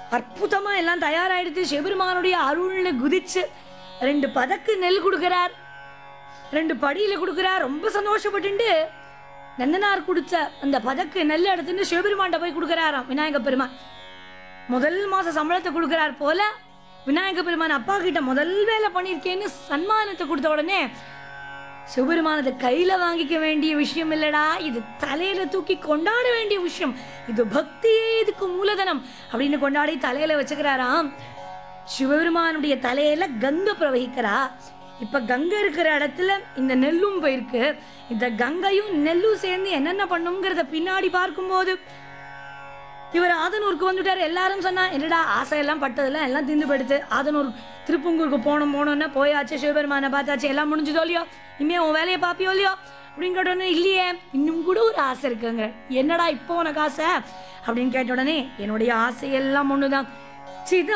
அற்புதமா எல்லாம் தயாராயிடுத்து சிவபெருமானுடைய அருள்னு குதிச்சு ரெண்டு பதக்கு நெல் கொடுக்கிறார் ரெண்டு படியில கொடுக்கிறார் ரொம்ப சந்தோஷப்பட்டுண்டு நந்தனார் கொடுத்த அந்த பதக்கு நெல் எடுத்துட்டு சிவபெருமான்கிட்ட போய் கொடுக்குறாராம் விநாயக பெருமான் முதல் மாச சம்பளத்தை கொடுக்குறார் போல விநாயக பெருமான் அப்பா கிட்ட முதல் வேலை பண்ணியிருக்கேன்னு சன்மானத்தை கொடுத்த உடனே சிவபெருமானதை கையில வாங்கிக்க வேண்டிய விஷயம் இல்லடா இது தலையில தூக்கி கொண்டாட வேண்டிய விஷயம் இது பக்தியே இதுக்கு மூலதனம் அப்படின்னு கொண்டாடி தலையில வச்சுக்கிறாராம் சிவபெருமானுடைய தலையில கங்கை பிரவகிக்கிறா இப்ப கங்கை இருக்கிற இடத்துல இந்த நெல்லும் போயிருக்கு இந்த கங்கையும் நெல்லும் சேர்ந்து என்னென்ன பண்ணுங்கிறத பின்னாடி பார்க்கும்போது இவர் ஆதனூருக்கு வந்துட்டார் எல்லாரும் சொன்னா என்னடா ஆசையெல்லாம் பட்டதெல்லாம் எல்லாம் திந்து போயிடுத்து ஆதனூர் திருப்பங்கூருக்கு போனோம் போனோம்னா போயாச்சு சிவபெருமானை பார்த்தாச்சு எல்லாம் முடிஞ்சதோ இல்லையோ இனிமே உன் வேலையை பாப்பியோ இல்லையோ அப்படின்னு கேட்ட உடனே இல்லையே இன்னும் கூட ஒரு ஆசை இருக்குங்க என்னடா இப்போ உனக்கு ஆசை அப்படின்னு கேட்ட உடனே என்னுடைய ஆசையெல்லாம் ஒண்ணுதான் சித